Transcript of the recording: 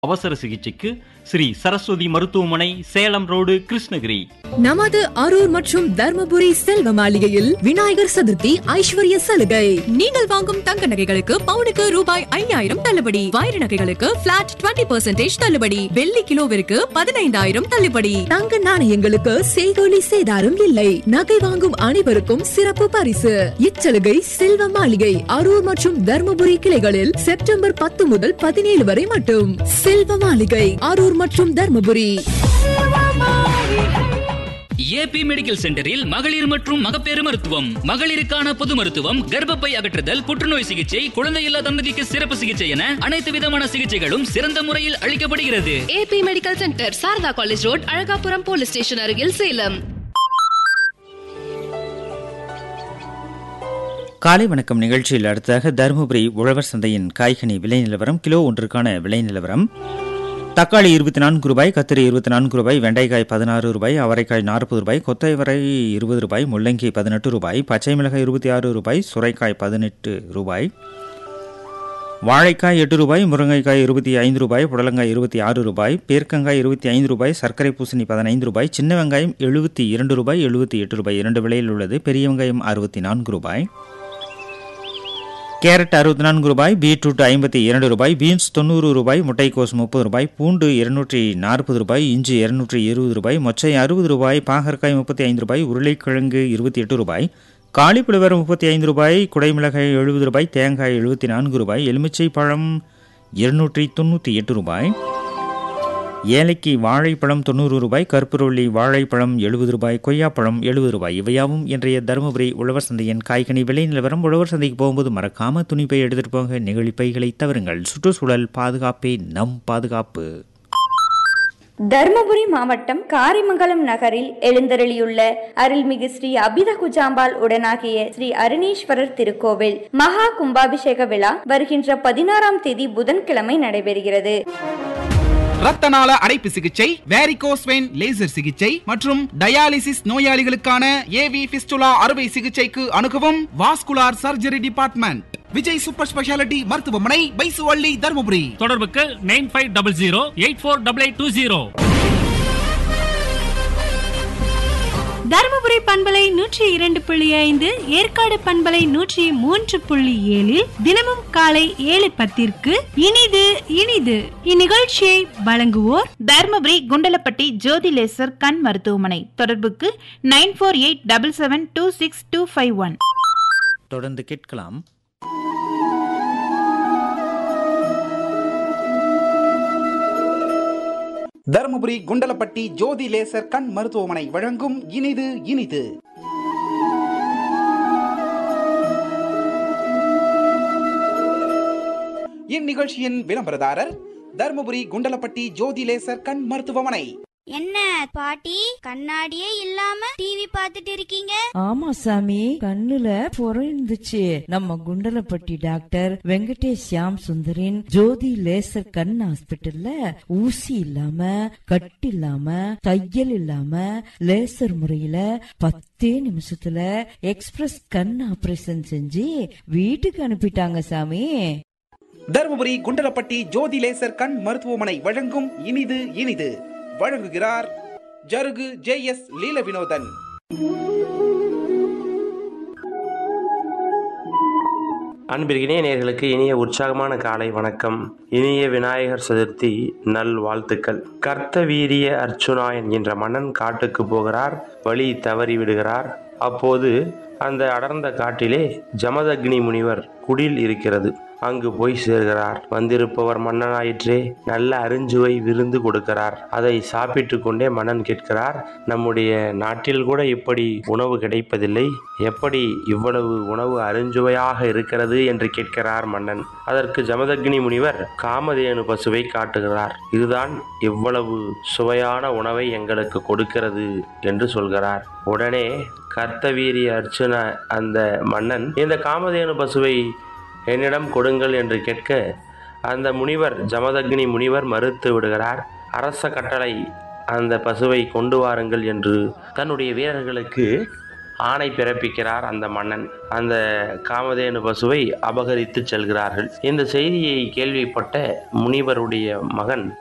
அவசர சிகிச்சைக்கு ஸ்ரீ சரஸ்வதி மருத்துவமனை சேலம் ரோடு கிருஷ்ணகிரி நமது அரூர் மற்றும் தர்மபுரி செல்வ மாளிகையில் விநாயகர் சதுர்த்தி ஐஸ்வர்ய சலுகை நீங்கள் வாங்கும் தங்க நகைகளுக்கு பவுனுக்கு ரூபாய் ஐயாயிரம் தள்ளுபடி வைர நகைகளுக்கு பிளாட் 20% தள்ளுபடி வெள்ளி கிலோவிற்கு பதினைந்தாயிரம் தள்ளுபடி தங்க நாணயங்களுக்கு செய்கூலி சேதாரம் இல்லை நகை வாங்கும் அனைவருக்கும் சிறப்பு பரிசு இச்சலுகை செல்வ மாளிகை அரூர் மற்றும் தர்மபுரி கிளைகளில் செப்டம்பர் பத்து முதல் பதினேழு வரை மட்டும் செல்வ மாளிகை அரூர் மற்றும் தர்மபுரி ஏபி மெடிக்கல் சென்டரில் மகளிர் மற்றும் மகப்பேறு மருத்துவம் மகளிருக்கான பொது மருத்துவம் கர்ப்பப்பை அகற்றுதல் புற்றுநோய் சிகிச்சை குழந்தையில்லா தம்பதிக்கு சிறப்பு சிகிச்சை என அனைத்து விதமான சிகிச்சைகளும் சிறந்த முறையில் அளிக்கப்படுகிறது A B medical centre Sarada college road Alagapuram police station அருகில் சேலம் காலை வணக்கம் நிகழ்ச்சியில் அடுத்ததாக தருமபுரி உழவர் சந்தையின் காய்கனி விலை நிலவரம் கிலோ ஒன்றுக்கான விலை நிலவரம் தக்காளி இருபத்தி நான்கு ரூபாய் கத்திரி இருபத்தி நான்கு ரூபாய் வெண்டைக்காய் பதினாறு ரூபாய் அவரைக்காய் நாற்பது ரூபாய் கொத்தைவரை இருபது ரூபாய் முள்ளங்கி பதினெட்டு ரூபாய் பச்சை மிளகாய் இருபத்தி ஆறு ரூபாய் சுரைக்காய் பதினெட்டு ரூபாய் வாழைக்காய் எட்டு ரூபாய் முருங்கைக்காய் இருபத்தி ஐந்து ரூபாய் புடலங்காய் இருபத்தி ஆறு ரூபாய் பேர்க்கங்காய் இருபத்தி ஐந்து ரூபாய் சர்க்கரை பூசணி பதினைந்து ரூபாய் சின்ன வெங்காயம் எழுபத்தி இரண்டு ரூபாய் எழுபத்தி எட்டு ரூபாய் இரண்டு விலையில் உள்ளது பெரிய வெங்காயம் அறுபத்தி நான்கு ரூபாய் கேரட் அறுபத்தி நான்கு ரூபாய் பீட்ரூட் ஐம்பத்தி இரண்டு ரூபாய் பீன்ஸ் தொண்ணூறு ரூபாய் முட்டைக்கோஸ் முப்பது ரூபாய் பூண்டு இருநூற்றி நாற்பது ரூபாய் இஞ்சி இருநூற்றி இருபது ரூபாய் மொச்சை அறுபது ரூபாய் பாகற்காய் முப்பத்தி ஐந்து ரூபாய் உருளைக்கிழங்கு இருபத்தி எட்டு ரூபாய் காலிப்புளிவர் முப்பத்தி ஐந்து ரூபாய் குடைமிளகாய் எழுபது ரூபாய் தேங்காய் எழுபத்தி நான்கு ரூபாய் எலுமிச்சை பழம் இருநூற்றி தொண்ணூற்றி எட்டு ரூபாய் ஏலைக்கு வாழைப்பழம் தொண்ணூறு ரூபாய் கற்பூரவள்ளி வாழைப்பழம் எழுபது ரூபாய் கொய்யாப்பழம் எழுபது ரூபாய் இவையாவும் இன்றைய தருமபுரி உழவர் சந்தையின் காய்கனி விலை நிலவரம் உழவர் சந்தைக்கு போகும்போது மறக்காம துணிப்பை எடுத்துட்டு போங்க நெகிழி பைகளை தவறுங்கள் சுற்றுச்சூழல் பாதுகாப்பே நம் பாதுகாப்பு தர்மபுரி மாவட்டம் காரிமங்கலம் நகரில் எழுந்தருளியுள்ள அருள்மிகு ஸ்ரீ அபித குஜாம்பாள் உடனாகிய ஸ்ரீ அருணீஸ்வரர் திருக்கோவில் மகா கும்பாபிஷேக விழா வருகின்ற பதினாறாம் தேதி புதன்கிழமை நடைபெறுகிறது ரத்த நாள அடைப்பு சிகிச்சை வேரிகோஸ் வெயின் லேசர் சிகிச்சை மற்றும் டயாலிசிஸ் நோயாளிகளுக்கான ஏவி பிஸ்டுலா அறுவை சிகிச்சைக்கு அணுகவும் vascular surgery department Vijay super speciality மருத்துவமனை பைசுவள்ளி தருமபுரி தொடர்புக்கு nine five double zero eight four double eight two zero Dharmapuri பண்பலை நூற்றி இரண்டு புள்ளி ஐந்து ஏற்காடு பண்பலை நூற்றி மூன்று புள்ளி ஏழில் தினமும் காலை ஏழு பத்திற்கு இனிது இனிது இந்நிகழ்ச்சியை வழங்குவோர் தர்மபுரி குண்டலப்பட்டி ஜோதி லேசர் கண் மருத்துவமனை தொடர்புக்கு nine four eight double seven two six two five one தொடர்ந்து கேட்கலாம் தருமபுரி குண்டலப்பட்டி ஜோதி லேசர் கண் மருத்துவமனை வழங்கும் இனிது இனிது இந்நிகழ்ச்சியின் விளம்பரதாரர் தருமபுரி குண்டலப்பட்டி ஜோதி லேசர் கண் மருத்துவமனை என்ன பாட்டி கண்ணாடியே இல்லாம டிவி பார்த்துட்டு இருக்கீங்க ஆமா சாமி கண்ணுல புறம் இருந்துச்சு நம்ம குண்டலப்பட்டி டாக்டர் வெங்கடேஷ் ஷியாம் சுந்தரின் ஜோதி லேசர் கண் ஹாஸ்பிட்டல்ல ஊசி இல்லாம கட்டு இல்லாம தையல் இல்லாம லேசர் முறையில பத்தே நிமிஷத்துல எக்ஸ்பிரஸ் கண் ஆபரேஷன் செஞ்சு வீட்டுக்கு அனுப்பிட்டாங்க சாமி தருமபுரி குண்டலப்பட்டி ஜோதி லேசர் கண் மருத்துவமனை வழங்கும் இனிது இனிது வழங்குகிறார் ஜருகு ஜே எஸ் லீல வினோதன் அன்பிற்கினிய நேர்களுக்கு இனிய உற்சாகமான காலை வணக்கம் இனிய விநாயகர் சதுர்த்தி நல் வாழ்த்துக்கள் கர்த்த வீரிய அர்ச்சுனா என்கின்ற மன்னன் காட்டுக்கு போகிறார் வழி தவறி விடுகிறார் அப்போது அந்த அடர்ந்த காட்டிலே ஜமதக்னி முனிவர் குடில் இருக்கிறது அங்கு போய் சேர்கிறார் வந்திருப்பவர் மன்னனாயிற்றே நல்ல அருஞ்சுவை விருந்து கொடுக்கிறார் அதை சாப்பிட்டு கொண்டே மன்னன் கேட்கிறார் நம்முடைய நாட்டில் கூட இப்படி உணவு கிடைப்பதில்லை எப்படி இவ்வளவு உணவு அருஞ்சுவையாக இருக்கிறது என்று கேட்கிறார் மன்னன் அதற்கு ஜமதக்னி முனிவர் காமதேனு பசுவை காட்டுகிறார் இதுதான் இவ்வளவு சுவையான உணவை எங்களுக்கு கொடுக்கிறது என்று சொல்கிறார் உடனே கர்த்தவீரிய அர்ச்சுன அந்த மன்னன் இந்த காமதேனு பசுவை என்னிடம் கொடுங்கள் என்று கேட்க அந்த முனிவர் ஜமதக்னி முனிவர் மறுத்து விடுகிறார் அரச கட்டளை அந்த பசுவை கொண்டு வாருங்கள் என்று தன்னுடைய வீரர்களுக்கு ஆணை பிறப்பிக்கிறார் அந்த மன்னன் அந்த காமதேனு பசுவை அபகரித்து செல்கிறார்கள் இந்த செய்தியை கேள்விப்பட்ட முனிவருடைய மகன்